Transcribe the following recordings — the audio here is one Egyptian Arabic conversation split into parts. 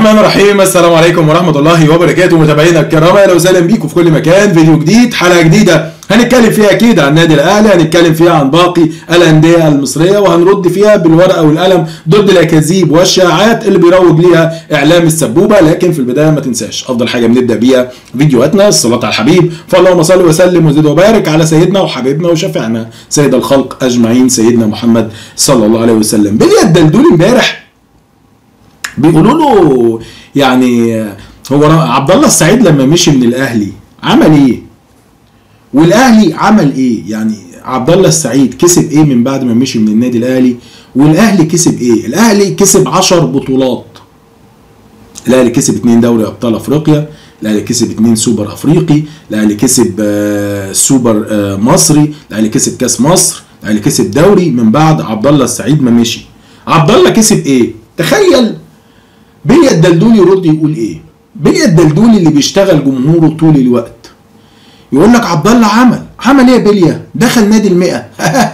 الرحمن الرحيم السلام عليكم ورحمة الله وبركاته متابعينا الكرام اهلا وسهلا بيكم في كل مكان فيديو جديد حلقة جديدة هنتكلم فيها اكيد عن النادي الاهلي هنتكلم فيها عن باقي الاندية المصرية وهنرد فيها بالورقة والقلم ضد الاكاذيب والشائعات اللي بيروج ليها اعلام السبوبة لكن في البداية ما تنساش افضل حاجة بنبدأ بيها فيديوهاتنا الصلاة على الحبيب فاللهم صل وسلم وزد وبارك على سيدنا وحبيبنا وشفيعنا سيد الخلق اجمعين سيدنا محمد صلى الله عليه وسلم بليا الدلدول امبارح بيقولوا له يعني هو عبد الله السعيد لما مشي من الاهلي عمل ايه؟ والاهلي عمل ايه؟ يعني عبد الله السعيد كسب ايه من بعد ما مشي من النادي الاهلي؟ والاهلي كسب ايه؟ الاهلي كسب 10 بطولات. الاهلي كسب 2 دوري ابطال افريقيا، الاهلي كسب 2 سوبر افريقي، الاهلي كسب آه، سوبر آه، مصري، الاهلي كسب كاس مصر، الاهلي كسب دوري من بعد عبد الله السعيد ما مشي. عبد الله كسب ايه؟ تخيل بليا الدلدولي يرد يقول ايه؟ بليا الدلدولي اللي بيشتغل جمهوره طول الوقت يقول لك عبد الله عمل عمل ايه يا بليا؟ دخل نادي المئة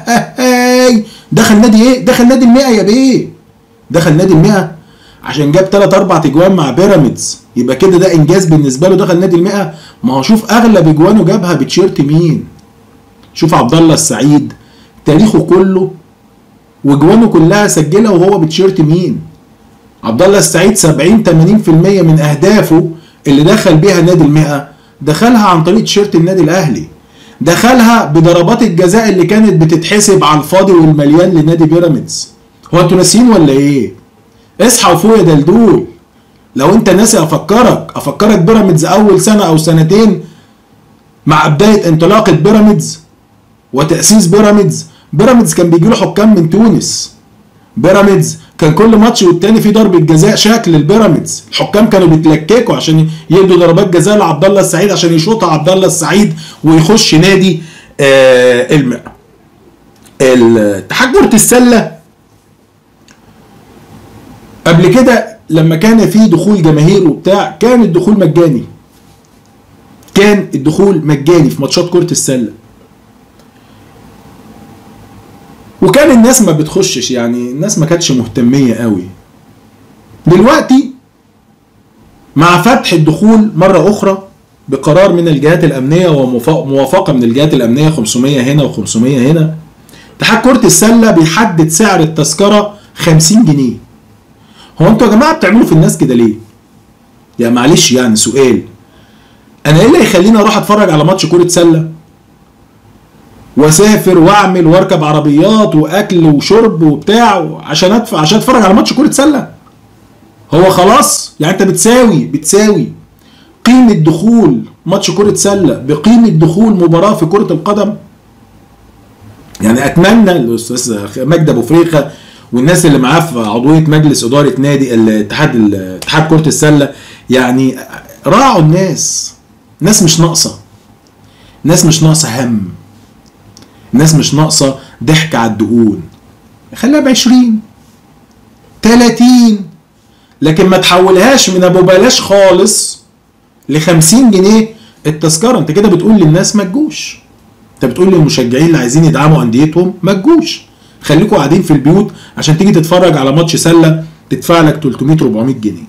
دخل نادي ايه؟ دخل نادي المئة يا بيه دخل نادي المئة عشان جاب 3 4 اجوان مع بيراميدز يبقى كده ده انجاز بالنسبه له دخل نادي المئة ما هو شوف اغلب اجوانه جابها بتشيرت مين شوف عبد الله السعيد تاريخه كله واجوانه كلها سجلها وهو بتشيرت مين عبد الله السعيد 70 80% من اهدافه اللي دخل بيها نادي المئة دخلها عن طريق تيشيرت النادي الاهلي دخلها بضربات الجزاء اللي كانت بتتحسب على الفاضي والمليان لنادي بيراميدز هو انتوا ناسيين ولا ايه اصحى وفوق يا دلدول لو انت ناسي افكرك افكرك بيراميدز اول سنه او سنتين مع بدايه انطلاقه بيراميدز وتاسيس بيراميدز بيراميدز كان بيجي له حكام من تونس بيراميدز كان كل ماتش والتاني فيه ضربه جزاء شكل البيراميدز الحكام كانوا بيتلككوا عشان يدوا ضربات جزاء لعبد الله السعيد عشان يشوطها عبد الله السعيد ويخش نادي آه المئة اتحاد كره السله قبل كده لما كان في دخول جماهير وبتاع كان الدخول مجاني كان الدخول مجاني في ماتشات كره السله وكان الناس ما بتخشش يعني الناس ما كانتش مهتمية قوي دلوقتي مع فتح الدخول مرة أخرى بقرار من الجهات الأمنية وموافقة من الجهات الأمنية 500 هنا و500 هنا اتحاد كرة السلة بيحدد سعر التذكرة 50 جنيه هو انتوا يا جماعة بتعملوا في الناس كده ليه؟ يا معلش يعني سؤال انا ايه اللي يخليني اروح اتفرج على ماتش كرة سلة واسافر واعمل واركب عربيات واكل وشرب وبتاع عشان ادفع عشان اتفرج على ماتش كره سله هو خلاص يعني انت بتساوي بتساوي قيمه دخول ماتش كره سله بقيمه دخول مباراه في كره القدم يعني اتمنى الاستاذ مجدي ابو فريخه والناس اللي معاه في عضويه مجلس اداره نادي الاتحاد اتحاد كره السله يعني راعوا الناس ناس مش ناقصه ناس مش ناقصه هم الناس مش ناقصه ضحك على الدقون خليها ب 20 30 لكن ما تحولهاش من ابو بلاش خالص ل 50 جنيه التذكره انت كده بتقول للناس ما تجوش انت بتقول للمشجعين اللي عايزين يدعموا انديتهم ما تجوش خليكم قاعدين في البيوت عشان تيجي تتفرج على ماتش سله تدفع لك 300 400 جنيه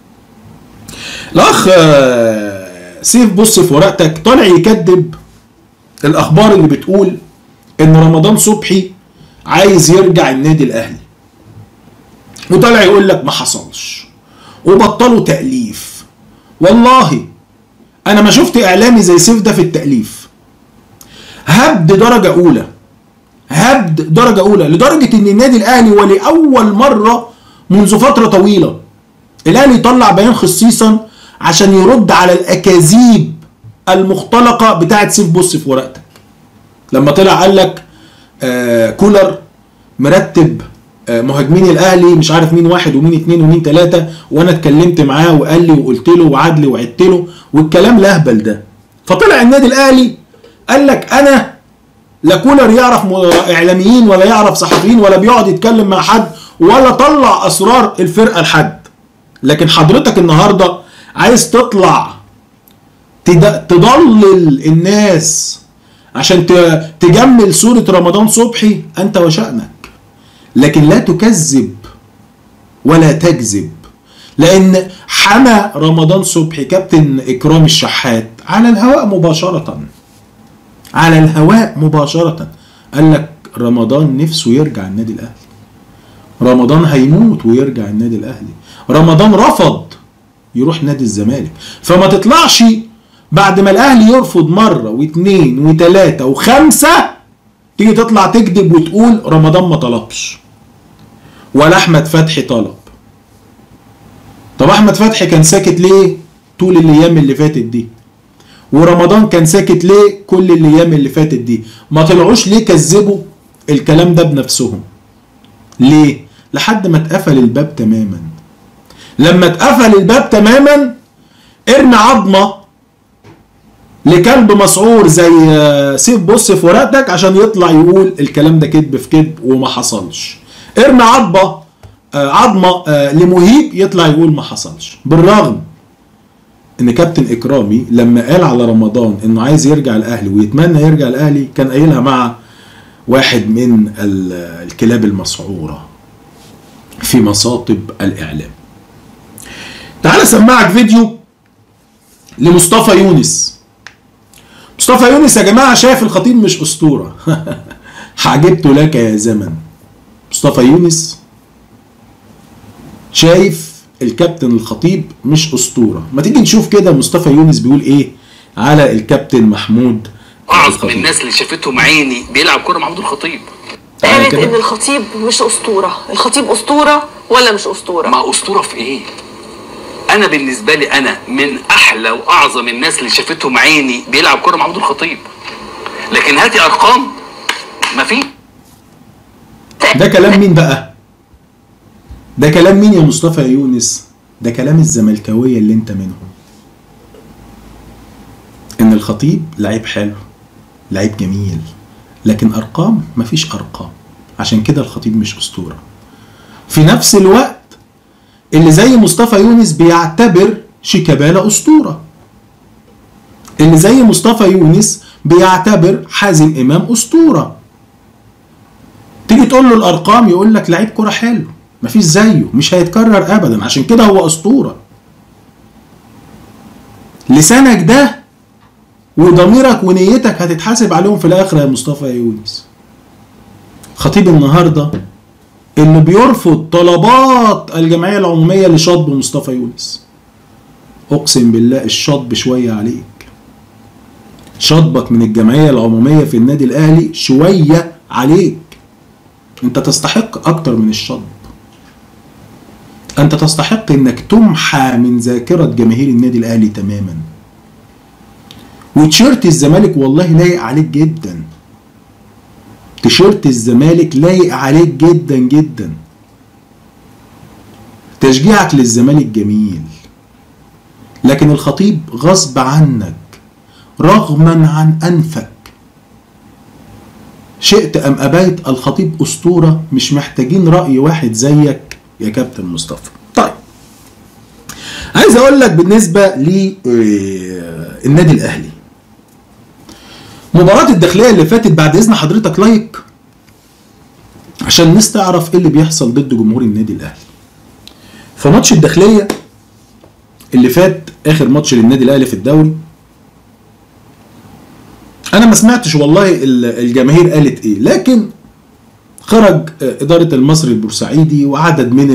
الاخ سيف بص في ورقتك طالع يكذب الاخبار اللي بتقول ان رمضان صبحي عايز يرجع النادي الاهلي وطلع يقول لك ما حصلش وبطلوا تاليف والله انا ما شفت اعلامي زي سيف ده في التاليف هبد درجه اولى هبد درجه اولى لدرجه ان النادي الاهلي ولاول مره منذ فتره طويله الاهلي يطلع بيان خصيصا عشان يرد على الاكاذيب المختلقه بتاعه سيف بص في ورقتك لما طلع قال لك آه كولر مرتب آه مهاجمين الاهلي مش عارف مين واحد ومين اتنين ومين تلاته وانا اتكلمت معاه وقال لي وقلت له وعد لي وعدت له والكلام لهبل ده فطلع النادي الاهلي قال لك انا لا كولر يعرف اعلاميين ولا يعرف صحفيين ولا بيقعد يتكلم مع حد ولا طلع اسرار الفرقه لحد لكن حضرتك النهارده عايز تطلع تضلل الناس عشان تجمل صورة رمضان صبحي أنت وشأنك لكن لا تكذب ولا تكذب لأن حمى رمضان صبحي كابتن اكرام الشحات على الهواء مباشره على الهواء مباشره قال لك رمضان نفسه يرجع النادي الاهلي رمضان هيموت ويرجع النادي الاهلي رمضان رفض يروح نادي الزمالك فما تطلعش بعد ما الاهلي يرفض مره واثنين وثلاثه وخمسه تيجي تطلع تكذب وتقول رمضان ما طلبش ولا احمد فتحي طلب طب احمد فتحي كان ساكت ليه طول الايام اللي فاتت دي ورمضان كان ساكت ليه كل الايام اللي فاتت دي ما طلعوش ليه كذبوا الكلام ده بنفسهم ليه لحد ما اتقفل الباب تماما لما اتقفل الباب تماما ارمي عظمه لكلب مسعور زي سيف بص في ورقتك عشان يطلع يقول الكلام ده كذب في كذب وما حصلش ارمي عضبه عظمه لمهيب يطلع يقول ما حصلش بالرغم ان كابتن اكرامي لما قال على رمضان انه عايز يرجع الاهلي ويتمنى يرجع الاهلي كان قايلها مع واحد من الكلاب المسعوره في مصاطب الاعلام تعال اسمعك فيديو لمصطفى يونس مصطفى يونس يا جماعه شايف الخطيب مش اسطوره عجبت لك يا زمن مصطفى يونس شايف الكابتن الخطيب مش اسطوره ما تيجي نشوف كده مصطفى يونس بيقول ايه على الكابتن محمود اعظم الناس اللي شافتهم عيني بيلعب كوره محمود الخطيب قالت ان الخطيب مش اسطوره الخطيب اسطوره ولا مش اسطوره ما اسطوره في ايه انا بالنسبه لي انا من احلى واعظم الناس اللي شافتهم عيني بيلعب كوره محمود الخطيب لكن هاتي ارقام ما في ده كلام مين بقى ده كلام مين يا مصطفى يونس ده كلام الزملكاويه اللي انت منهم ان الخطيب لعيب حلو لعيب جميل لكن ارقام مفيش ارقام عشان كده الخطيب مش اسطوره في نفس الوقت اللي زي مصطفى يونس بيعتبر شيكابالا اسطوره اللي زي مصطفى يونس بيعتبر حازم امام اسطوره تيجي تقول له الارقام يقول لك لعيب كوره حلو مفيش زيه مش هيتكرر ابدا عشان كده هو اسطوره لسانك ده وضميرك ونيتك هتتحاسب عليهم في الاخر يا مصطفى يونس خطيب النهارده انه بيرفض طلبات الجمعيه العموميه لشطب مصطفى يونس اقسم بالله الشطب شويه عليك شطبك من الجمعيه العموميه في النادي الاهلي شويه عليك انت تستحق اكتر من الشطب انت تستحق انك تمحى من ذاكره جماهير النادي الاهلي تماما وتيشيرت الزمالك والله لايق عليك جدا تيشيرت الزمالك لايق عليك جدا جدا تشجيعك للزمالك جميل لكن الخطيب غصب عنك رغما عن انفك شئت ام ابيت الخطيب اسطوره مش محتاجين راي واحد زيك يا كابتن مصطفى طيب عايز اقول لك بالنسبه للنادي الاهلي مباراة الداخلية اللي فاتت بعد إذن حضرتك لايك عشان الناس تعرف إيه اللي بيحصل ضد جمهور النادي الأهلي. في ماتش الداخلية اللي فات آخر ماتش للنادي الأهلي في الدوري أنا ما سمعتش والله الجماهير قالت إيه لكن خرج إدارة المصري البورسعيدي وعدد من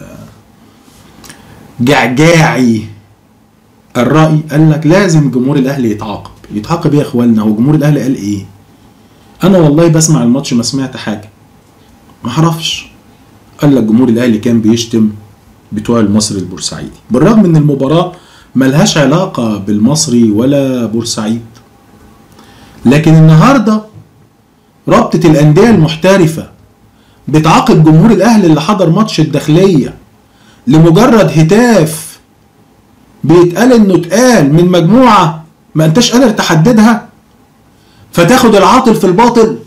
الجعجاعي الرأي قال لك لازم جمهور الأهلي يتعاقب يتعاقب يا اخوانا هو جمهور الاهلي قال ايه انا والله بسمع الماتش ما سمعت حاجه ما اعرفش قال لك جمهور الاهلي كان بيشتم بتوع المصري البورسعيدي بالرغم ان المباراه ملهاش علاقه بالمصري ولا بورسعيد لكن النهارده رابطه الانديه المحترفه بتعاقب جمهور الاهلي اللي حضر ماتش الداخليه لمجرد هتاف بيتقال انه اتقال من مجموعه ما انتش قادر تحددها فتاخد العاطل في الباطل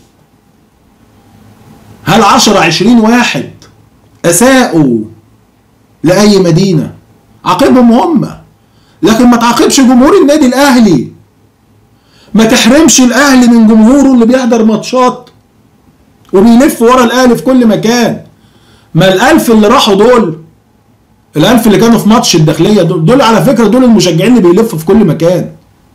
هل عشرة عشرين واحد أساءوا لأي مدينة عاقبهم هم لكن ما تعاقبش جمهور النادي الأهلي ما تحرمش الأهلي من جمهوره اللي بيحضر ماتشات وبيلف ورا الأهلي في كل مكان ما الألف اللي راحوا دول الألف اللي كانوا في ماتش الداخلية دول, دول على فكرة دول المشجعين اللي بيلفوا في كل مكان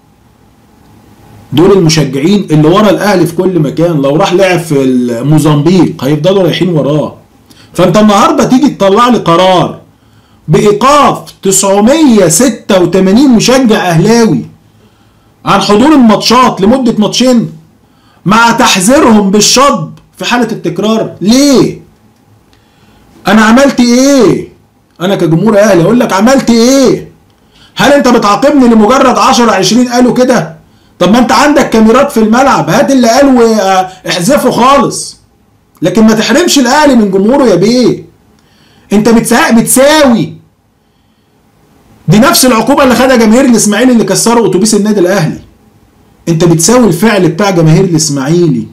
دول المشجعين اللي ورا الأهلي في كل مكان لو راح لعب في موزمبيق هيفضلوا رايحين وراه فأنت النهاردة تيجي تطلع لي قرار بإيقاف 986 مشجع أهلاوي عن حضور الماتشات لمدة ماتشين مع تحذيرهم بالشطب في حالة التكرار ليه؟ أنا عملت إيه؟ أنا كجمهور أهلي أقول لك عملت إيه؟ هل أنت بتعاقبني لمجرد 10 20 قالوا كده؟ طب ما أنت عندك كاميرات في الملعب هات اللي قال واحذفه خالص لكن ما تحرمش الأهلي من جمهوره يا بيه أنت بتساوي بتساوي دي نفس العقوبة اللي خدها جماهير الإسماعيلي اللي كسروا أتوبيس النادي الأهلي أنت بتساوي الفعل بتاع جماهير الإسماعيلي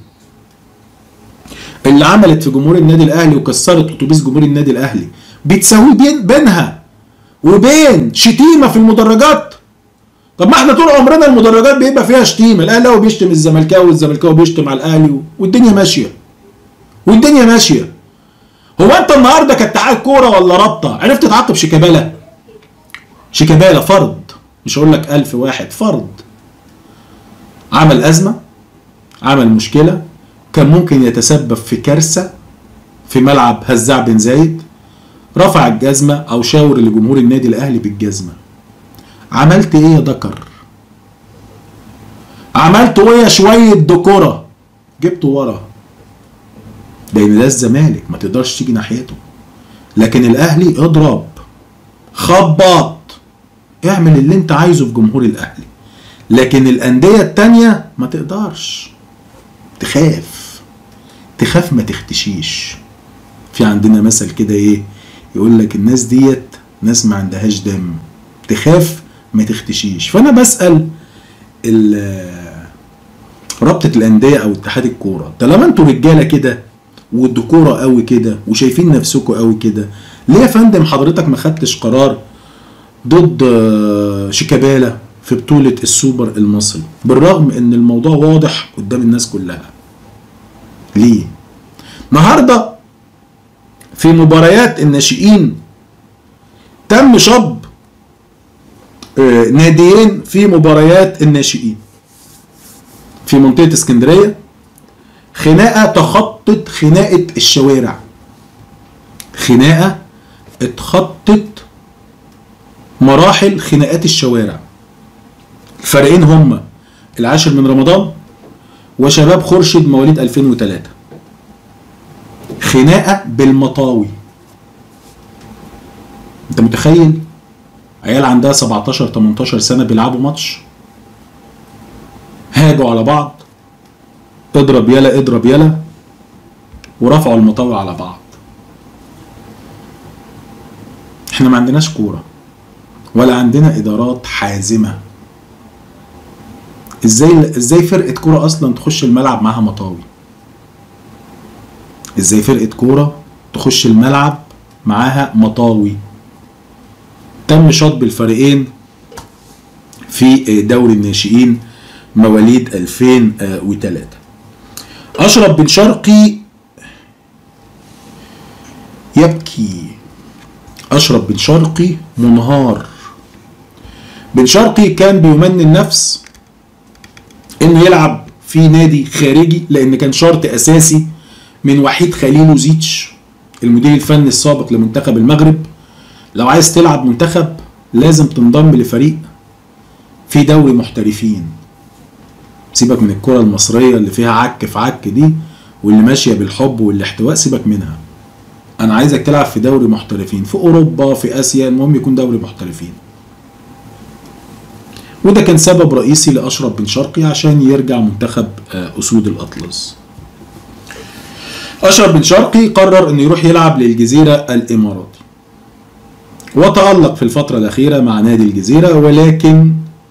اللي عملت في جمهور النادي الاهلي وكسرت اتوبيس جمهور النادي الاهلي بتساوي بين بينها وبين شتيمه في المدرجات طب ما احنا طول عمرنا المدرجات بيبقى فيها شتيمه الاهلاوي بيشتم الزملكاوي والزملكاوي بيشتم على الاهلي والدنيا ماشيه والدنيا ماشيه هو انت النهارده كاتحاد كوره ولا رابطه عرفت تعاقب شيكابالا شيكابالا فرد مش هقول لك ألف واحد فرد عمل أزمة عمل مشكلة كان ممكن يتسبب في كارثة في ملعب هزاع بن زايد رفع الجزمة أو شاور لجمهور النادي الأهلي بالجزمة عملت إيه يا ذكر؟ عملت إيه يا شوية دكورة؟ جبته ورا لأن ده الزمالك ما تقدرش تيجي ناحيته لكن الأهلي اضرب خبط اعمل اللي انت عايزه في جمهور الأهلي لكن الأندية التانية ما تقدرش تخاف تخاف ما تختشيش في عندنا مثل كده ايه يقول لك الناس ديت ناس ما عندهاش دم تخاف ما تختشيش فانا بسال رابطه الانديه او اتحاد الكوره طالما انتوا رجاله كده والدكوره قوي كده وشايفين نفسكم قوي كده ليه يا فندم حضرتك ما خدتش قرار ضد شيكابالا في بطولة السوبر المصري بالرغم ان الموضوع واضح قدام الناس كلها ليه النهاردة في مباريات الناشئين تم شب ناديين في مباريات الناشئين في منطقة اسكندرية خناقة تخطت خناقة الشوارع خناقة اتخطت مراحل خناقات الشوارع الفريقين هما العاشر من رمضان وشباب خورشيد مواليد 2003 خناقه بالمطاوي انت متخيل عيال عندها 17 18 سنه بيلعبوا ماتش هاجوا على بعض اضرب يلا اضرب يلا ورفعوا المطاوي على بعض احنا ما عندناش كوره ولا عندنا ادارات حازمه ازاي ازاي فرقه كوره اصلا تخش الملعب معاها مطاوي ازاي فرقه كوره تخش الملعب معاها مطاوي تم شطب الفريقين في دوري الناشئين مواليد 2003 اشرف بن شرقي يبكي اشرف بن شرقي منهار بن شرقي كان بيمني النفس انه يلعب في نادي خارجي لان كان شرط اساسي من وحيد خليل زيتش المدير الفني السابق لمنتخب المغرب لو عايز تلعب منتخب لازم تنضم لفريق في دوري محترفين سيبك من الكرة المصرية اللي فيها عك في عك دي واللي ماشية بالحب والاحتواء سيبك منها انا عايزك تلعب في دوري محترفين في اوروبا في اسيا المهم يكون دوري محترفين وده كان سبب رئيسي لاشرف بن شرقي عشان يرجع منتخب اسود الاطلس اشرف بن شرقي قرر انه يروح يلعب للجزيره الاماراتي وتالق في الفتره الاخيره مع نادي الجزيره ولكن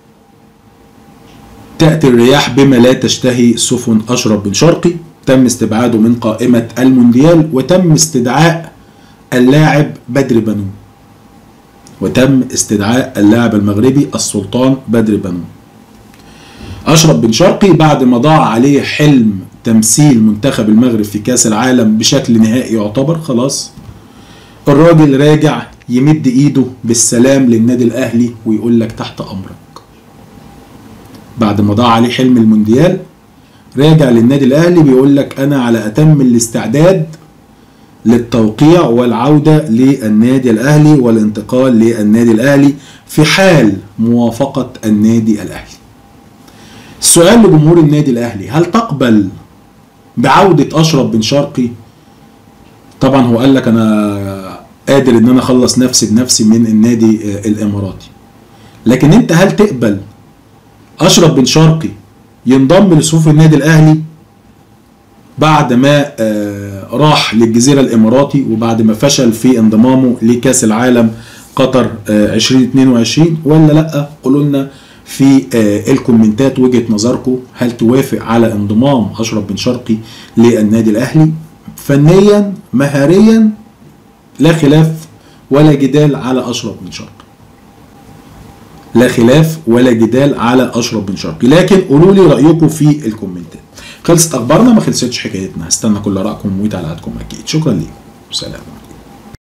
تاتي الرياح بما لا تشتهي سفن اشرف بن شرقي تم استبعاده من قائمه المونديال وتم استدعاء اللاعب بدر بنو وتم استدعاء اللاعب المغربي السلطان بدر بنو أشرف بن شرقي بعد ما ضاع عليه حلم تمثيل منتخب المغرب في كأس العالم بشكل نهائي يعتبر خلاص الراجل راجع يمد ايده بالسلام للنادي الاهلي ويقول لك تحت امرك بعد ما ضاع عليه حلم المونديال راجع للنادي الاهلي بيقول لك انا على اتم الاستعداد للتوقيع والعوده للنادي الاهلي والانتقال للنادي الاهلي في حال موافقه النادي الاهلي. السؤال لجمهور النادي الاهلي هل تقبل بعوده اشرف بن شرقي؟ طبعا هو قال لك انا قادر ان انا اخلص نفسي بنفسي من النادي آه، الاماراتي. لكن انت هل تقبل اشرف بن شرقي ينضم لصفوف النادي الاهلي بعد ما آه، راح للجزيرة الإماراتي وبعد ما فشل في انضمامه لكأس العالم قطر آه، 2022 ولا لأ قولوا لنا في آه، الكومنتات وجهة نظركم هل توافق على انضمام أشرف بن شرقي للنادي الأهلي فنيا مهاريا لا خلاف ولا جدال على أشرف بن شرقي لا خلاف ولا جدال على اشرف بن شرقي لكن قولوا لي رايكم في الكومنتات خلصت اخبارنا ما خلصتش حكايتنا هستنى كل ارائكم وتعليقاتكم اكيد شكرا ليكم سلام